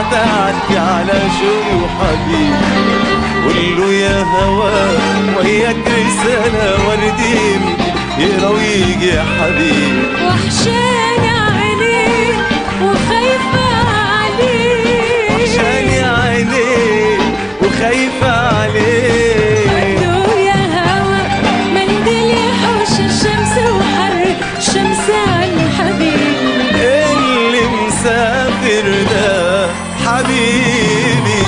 تعدي على شوقي وحبيبي قول له يا هوا وياك رسالة ورديني يقرا ويجي يا حبيبي وحشاني عينيك وخايفة عليك وحشاني عينيك وخايفة عليك قالوا يا هوا منديل يحوش الشمس وحر الشمس على الحبيب اللي مسافر ده حبيبي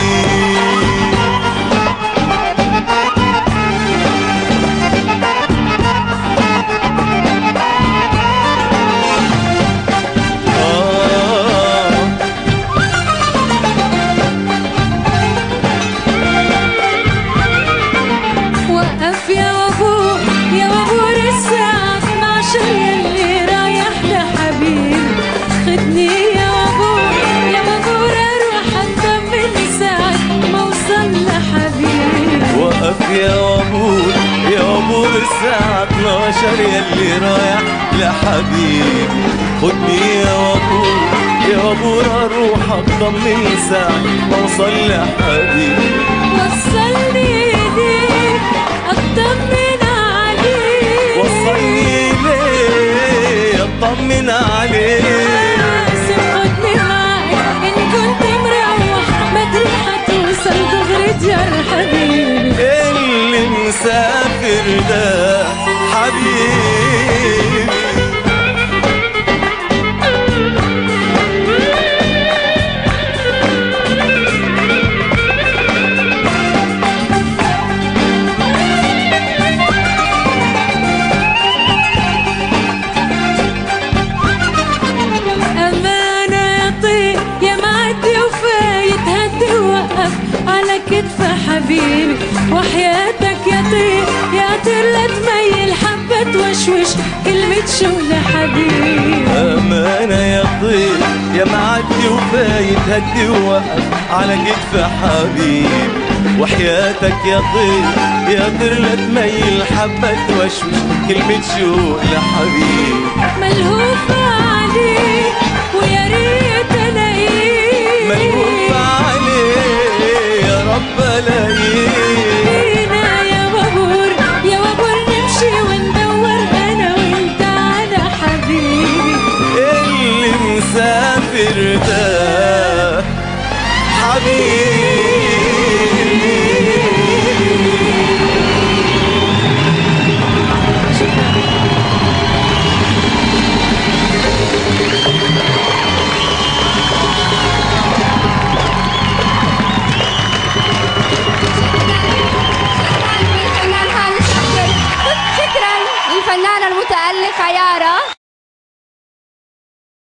آه وقف يا وابور يا وابور الساعة 12 يلي رايح لحبيب خدني يا وابور يا وابور اروح اطمن ساعة ما اوصل لحبيب وقف يا وابور يا وابور الساعة 12 يلي رايح لحبيبي خدني يا وابور يا وابور اروح اطمن ساعة ما اوصل لحبيبي وصلني ليك اطمن عليك وصلني ليه اطمن عليك قاسم خدني معاك ان كنت مروح بدري حتوصل دغري ديار حبيبي اللي مسافر ده حبيبي أمانة يا طير يا معدي وفايت هدي وقف على كتف حبيبي وحياتك يا طير يا طير لا تميل حبة توشوش كلمة شو لحبيبي أمانة يا طير يا معدي وفايت هدي ووقف على كتف حبيبي وحياتك يا طير يا طير لا تميل حبة وشوش كلمة شوق لحبيبي ملهوفة عليك